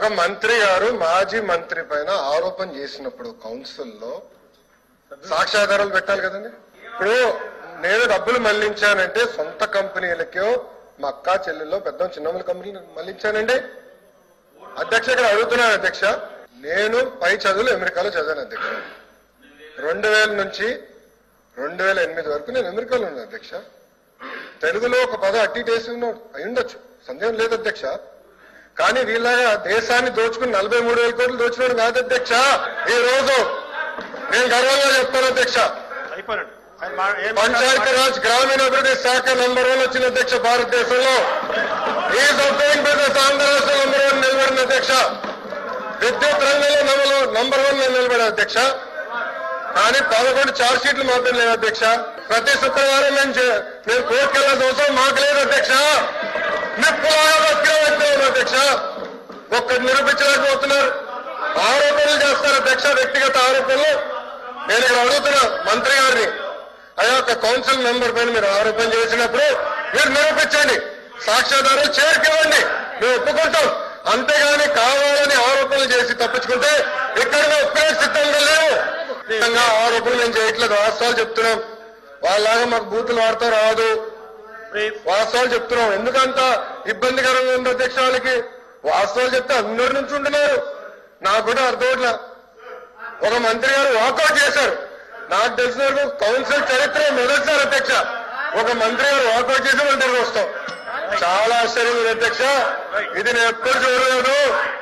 ఒక మంత్రి గారు మాజీ మంత్రి పైన ఆరోపణ చేసినప్పుడు కౌన్సిల్లో సాక్ష్యాధారాలు పెట్టాలి కదండి ఇప్పుడు నేను డబ్బులు మళ్లించానంటే సొంత కంపెనీలకో మా అక్క చెల్లెల్లో పెద్ద చిన్నమ్మల కంపెనీలు మళ్లించానండి అధ్యక్ష ఇక్కడ అడుగుతున్నాను అధ్యక్ష నేను పై చదువులు అమెరికాలో చదివాను అధ్యక్ష రెండు వేల నుంచి రెండు వేల ఎనిమిది వరకు నేను అమెరికాలో ఉన్నాను అధ్యక్ష తెలుగులో ఒక పదం అట్టి టేసి ఉన్నాడు అయి ఉండొచ్చు సందేహం లేదు అధ్యక్ష కానీ వీళ్ళగా దేశాన్ని దోచుకుని నలభై మూడు వేల కోట్లు దోచుకోవడం కాదు అధ్యక్ష ఈ రోజు నేను గర్వంగా చెప్తాను అధ్యక్ష అయిపోయాడు ఆయన మా- ఏం పంచాయతీ రాజ్ గ్రామీణాభివృద్ధి శాఖ నంబర్ వన్ వచ్చిన అధ్యక్ష భారతదేశంలో ease of doing business Andhra రాష్ట్ర నంబర్ వన్ నిలబడిన అధ్యక్ష విద్యుత్ రంగంలో నంబర్ నంబర్ వన్ నిలబడే అధ్యక్ష కానీ పదకొండు చార్జ్ షీట్లు మాత్రం లేదు అధ్యక్ష ప్రతి శుక్రవారం నేను చే- నేను కోర్టుకు వెళ్ళాల్సిన అవసరం మాకు లేదు అధ్యక్ష నిప్పులాగా బతికిన వ్యక్తి ఉన్నారు అధ్యక్ష ఒక్కటి నిరూపించలేకపోతున్నారు ఆరోపణలు చేస్తారు అధ్యక్ష వ్యక్తిగత ఆరోపణలు నేను ఇక్కడ అడుగుతున్నా మంత్రి గారిని అయ్యా ఒక కౌన్సిల్ మెంబర్ పైన మీరు ఆరోపణ చేసినప్పుడు మీరు నిరూపించండి సాక్ష్యాధారాలు చేరుకోవండి మేము ఒప్పుకుంటాం అంతేగాని కావాలని ఆరోపణలు చేసి తప్పించుకుంటే ఇక్కడ మేము ఒప్పుకునే సిద్ధంగా లేవు నిజంగా ఆరోపణలు మేము చేయట్లేదు వాస్తవాలు చెప్తున్నాం వాళ్ళలాగా మాకు బూతులు వాడతా రాదు బ్రీఫ్ వాస్తవాలు చెప్తున్నాం ఎందుకంత ఇబ్బందికరంగా ఉంది అధ్యక్ష వాళ్ళకి వాస్తవాలు చెప్తే అందరి నుంచి ఉంటున్నారు నాకు కూడా అర్థం అవట్లా. ఒక మంత్రి గారు వాకౌట్ చేశారు నాకు తెలిసిన వరకు కౌన్సిల్ చరిత్ర మొదటిసారి అధ్యక్ష ఒక మంత్రి గారు వాకౌట్ చేసి మన తిరిగి వస్తాం చాలా ఆశ్చర్యం ఉంది అధ్యక్ష ఇది నేను ఎప్పుడు చూడలేదు